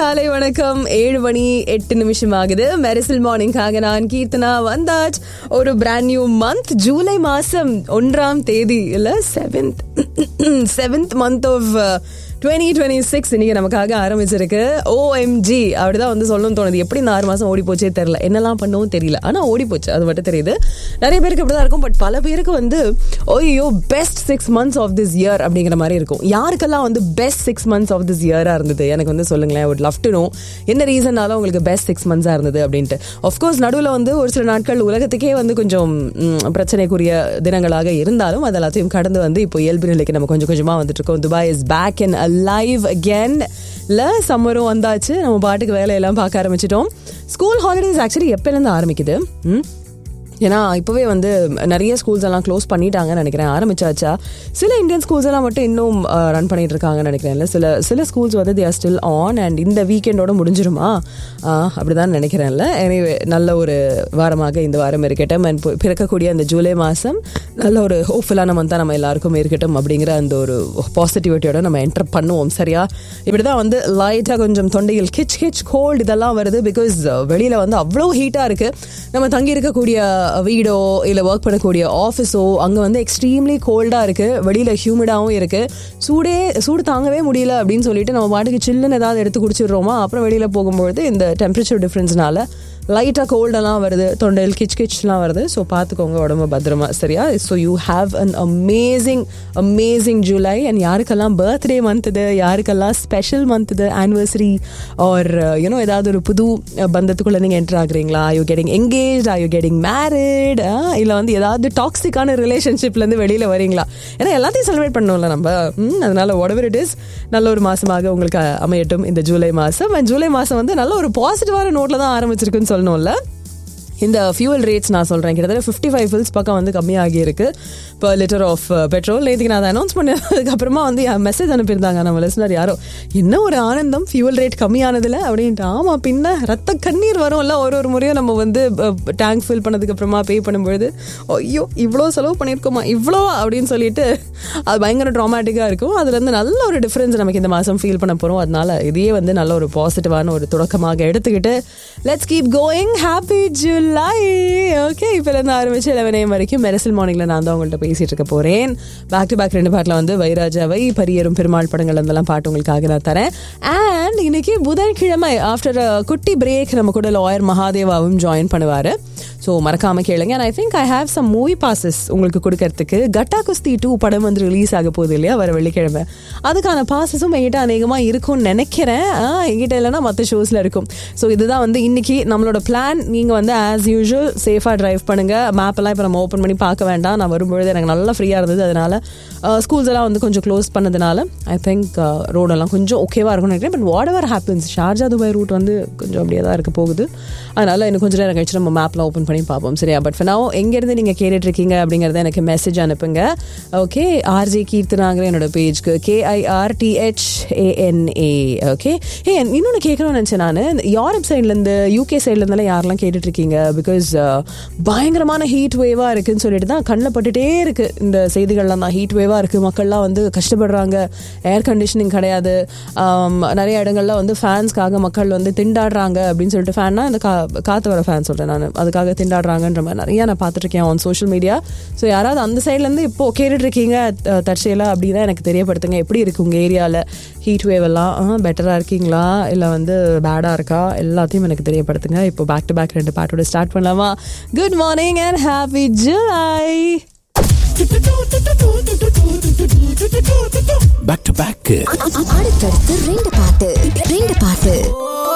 காலை வணக்கம் ஏழு மணி எட்டு நிமிஷம் ஆகுது மெரிசல் மார்னிங்காக நான் கீர்த்தனா வந்தாச் ஒரு பிராண்ட் நியூ மந்த் ஜூலை மாசம் ஒன்றாம் தேதி இல்ல seventh seventh month of twenty twenty six இன்னைக்கு நமக்காக ஆரம்பிச்சிருக்கு ஓஎம்ஜி அப்படிதான் வந்து சொல்லணும்னு தோணுது எப்படி இந்த ஆறு மாசம் ஓடி போச்சே தெரியல என்னெல்லாம் பண்ணவும் தெரியல ஆனா ஓடி போச்சு அது மட்டும் தெரியுது நிறைய பேருக்கு இப்படிதான் இருக்கும் பட் பல பேருக்கு வந்து ஓய்யோ best six months of this year அப்படிங்கிற மாதிரி இருக்கும் யாருக்கெல்லாம் வந்து best six months of this இயரா இருந்தது எனக்கு வந்து சொல்லுங்களேன் would love to know என்ன ரீசனால உங்களுக்கு பெஸ்ட் சிக்ஸ் மந்த்ஸா இருந்தது அப்படின்ட்டு ஆஃப்கோர்ஸ் நடுவில் வந்து ஒரு சில நாட்கள் உலகத்துக்கே வந்து கொஞ்சம் ம், பிரச்சனைக்குரிய தினங்களாக இருந்தாலும் அது எல்லாத்தையும் கடந்து வந்து இப்போ இயல்பு நிலைக்கு நம்ம கொஞ்சம் கொஞ்சமா வந்துட்டு இருக்கோம் Dubai is back and alive again இல்ல சம்மரும் வந்தாச்சு நம்ம பாட்டுக்கு வேலையெல்லாம் பார்க்க ஆரம்பிச்சிட்டோம் ஸ்கூல் ஹாலிடேஸ் ஆக்சுவலி எப்போலேருந்து ஆரம்பிக்குது ம் ஏன்னா இப்போவே வந்து நிறைய ஸ்கூல்ஸ் எல்லாம் க்ளோஸ் பண்ணிட்டாங்கன்னு நினைக்கிறேன் ஆரம்பிச்சாச்சா சில இந்தியன் ஸ்கூல்ஸ் எல்லாம் மட்டும் இன்னும் ரன் பண்ணிட்டு இருக்காங்கன்னு நினைக்கிறேன்ல சில சில ஸ்கூல்ஸ் வந்து they are still on and இந்த வீக்கெண்டோட முடிஞ்சிருமா ஆஹ், அப்படிதான் நினைக்கிறேன்ல எனவே நல்ல ஒரு வாரமாக இந்த வாரம் இருக்கட்டும் அண்ட் பிறக்கக்கூடிய அந்த ஜூலை மாதம் நல்ல ஒரு ஹோப்ஃபுல்லான மந்தாக நம்ம எல்லாருக்கும் இருக்கட்டும் அப்படிங்கிற அந்த ஒரு பாசிட்டிவிட்டியோட நம்ம என்டர் பண்ணுவோம் சரியா இப்படி தான் வந்து லைட்டாக கொஞ்சம் தொண்டையில் கிச் கிச் கோல்டு இதெல்லாம் வருது பிகாஸ் வெளியில் வந்து அவ்வளோ ஹீட்டாக இருக்குது நம்ம தங்கி இருக்கக்கூடிய வீடோ இல்லை ஒர்க் பண்ணக்கூடிய ஆஃபீஸோ அங்கே வந்து எக்ஸ்ட்ரீம்லி கோல்டாக இருக்குது வெளியில் ஹியூமிடாகவும் இருக்குது சூடே சூடு தாங்கவே முடியல அப்படின்னு சொல்லிட்டு நம்ம பாட்டுக்கு சில்லுன்னு ஏதாவது எடுத்து குடிச்சிடுறோமா அப்புறம் வெளியில் போகும்பொழுது இந்த டெம்பரேச்சர் டிஃப்ரென்ஸ்னால லைட்டாக கோல்டெல்லாம் வருது தொண்டையில் கிச் கிச்லாம் வருது ஸோ பார்த்துக்கோங்க உடம்பு பத்திரமா சரியா so you have an amazing amazing July and யாருக்கெல்லாம் பர்த்டே மந்த் இது யாருக்கெல்லாம் ஸ்பெஷல் மந்த் இது ஆனிவர்சரி ஆர் யூனோ ஏதாவது ஒரு புது அஹ், பந்தத்துக்குள்ள நீங்கள் என்டர் ஆகுறீங்களா you getting engage are you getting married இல்லை வந்து ஏதாவது டாக்ஸிக்கான ரிலேஷன்ஷிப்லேருந்து வெளியில் வரீங்களா ஏன்னா எல்லாத்தையும் செலிப்ரேட் பண்ணணும்ல நம்ம ம், அதனால whatever it is நல்ல ஒரு மாசமாக உங்களுக்கு அமையட்டும் இந்த ஜூலை மாதம் அண்ட் ஜூலை மாதம் வந்து நல்ல ஒரு பாசிட்டிவான நோட்டில் தான் ஆரம்பிச்சிருக்குன்னு சொல்லணும்ல இந்த ஃபியூவல் ரேட்ஸ் நான் சொல்கிறேன் கிட்டத்தட்ட ஃபிஃப்டி ஃபைவ் ஃபில்ஸ் பக்கம் வந்து கம்மியாகி இருக்கு இப்போ லிட்டர் ஆஃப் பெட்ரோல் நேற்றுக்கு நான் அதை அனௌன்ஸ் பண்ணதுக்கப்புறமா வந்து மெசேஜ் அனுப்பியிருந்தாங்க நம்ம லிஸ்னர் யாரோ என்ன ஒரு ஆனந்தம் ஃபியூவல் ரேட் கம்மியானதில் அப்படின்ட்டு ஆமாம் பின்ன ரத்த கண்ணீர் வரும்ல ஒரு ஒரு முறையும் நம்ம வந்து டேங்க் ஃபில் பண்ணதுக்கப்புறமா பே பண்ணும்பொழுது ஐயோ இவ்வளோ செலவு பண்ணியிருக்கோமா இவ்வளோ அப்படின்னு சொல்லிட்டு அது பயங்கர ட்ராமேட்டிக்காக இருக்கும் அதுலேருந்து நல்ல ஒரு டிஃப்ரென்ஸ் நமக்கு இந்த மாதம் ஃபீல் பண்ண போகிறோம் அதனால இதையே வந்து நல்ல ஒரு பாசிட்டிவான ஒரு தொடக்கமாக எடுத்துக்கிட்டு let's keep going happy July okay இப்போலேருந்து ஆரம்பிச்சு லெவன் வரைக்கும் மெரசல் மார்னிங்கில் நான் தான் உங்கள்கிட்ட பேசிட்டு இருக்க போகிறேன் பேக் டு பேக் ரெண்டு பாட்டில் வந்து வைராஜாவை பரியரும் பெருமாள் படங்கள் இருந்தெல்லாம் பாட்டு உங்களுக்காக நான் தரேன் அண்ட் இன்னைக்கு புதன்கிழமை ஆஃப்டர் குட்டி பிரேக் நம்ம கூட லாயர் மகாதேவாவும் ஜாயின் பண்ணுவார் ஸோ மறக்காம கேளுங்க and I think I have some movie passes உங்களுக்கு கொடுக்கறதுக்கு கட்டா குஸ்தி டூ படம் வந்து ரிலீஸ் ஆக போகுது இல்லையா வர வெள்ளிக்கிழமை அதுக்கான பாசஸும் என்கிட்ட அநேகமாக இருக்கும்னு நினைக்கிறேன் ஆ, என்கிட்ட இல்லைன்னா மற்ற ஷோஸில் இருக்கும் ஸோ இதுதான் வந்து இன்னைக்கு நம்மளோட பிளான் நீங்கள் வந்து ஆஸ் யூஷுவல் சேஃபாக டிரைவ் பண்ணுங்க மேப் எல்லாம் இப்போ நம்ம ஓப்பன் பண்ணி பார்க்க வேண்டாம் நான் வரும்பொழுது எனக்கு நல்லா ஃப்ரீயாக இருந்தது அதனால ஸ்கூல்ஸ் எல்லாம் வந்து கொஞ்சம் க்ளோஸ் பண்ணதுனால ஐ திங்க் ரோடெல்லாம் கொஞ்சம் ஓகேவாக இருக்கும்னு நினைக்கிறேன் but whatever happens Sharjah Dubai route வந்து கொஞ்சம் அப்படியே தான் இருக்க போகுது அதனால இன்னும் கொஞ்சம் நேரம் கழிச்சு நம்ம மேப்லாம் ஓப்பன் பண்ணி பார்ப்போம் சரியா பட் now எங்கேருந்து நீங்கள் கேட்டுட்டு இருக்கீங்க அப்படிங்கிறத எனக்கு மெசேஜ் அனுப்புங்க ஓகே ஆர்ஜே கீர்த்தனாங்கிற என்னோட பேஜ்க்கு கேஐஆர் டிஹெச் ஏஎன்ஏ ஓகே ஏ இன்னொன்று கேட்கணும்னு நினச்சேன் நான் யூரோப் சைட்லேருந்து யூகே சைட்லேருந்துலாம் யாரெல்லாம் கேட்டுட்டு இருக்கீங்க பிகாஸ் பயங்கரமான ஹீட் வேவாக இருக்குன்னு சொல்லிட்டு தான் கண்ணில் பட்டுட்டே இருக்கு இந்த செய்திகள்லாம் தான் ஹீட் வேவாக இருக்குது மக்கள்லாம் வந்து கஷ்டப்படுறாங்க ஏர் கண்டிஷனிங் கிடையாது ஆம், நிறைய இடங்கள்ல வந்து ஃபேன்ஸ்க்காக மக்கள் வந்து திண்டாடுறாங்க அப்படின்னு சொல்லிட்டு ஃபேன்னா இந்த கா காற்று வர ஃபேன் சொல்கிறேன் நான் அதுக்காக திண்டாடுறாங்கன்ற மாதிரி நிறைய நான் பார்த்துட்ருக்கேன் ஆன் சோஷியல் மீடியா ஸோ யாராவது அந்த சைட்லேருந்து இப்போ கேட்டுட்டு இருக்கீங்க த- தற்செயலா அப்படின்னா எனக்கு தெரியப்படுத்துங்க எப்படி இருக்கு உங்கள் ஏரியாவில் ஹீட் வேவ் எல்லாம் பெட்டராக இருக்கீங்களா இல்லை வந்து பேடாக இருக்கா எல்லாத்தையும் எனக்கு தெரியப்படுத்துங்க இப்போ பேக் டு பேக் ரெண்டு பாட்டோட ஸ்டார்ட் பண்ணலாமா good morning and happy July back to back அடுத்தடுத்து ரெண்டு பாட்டு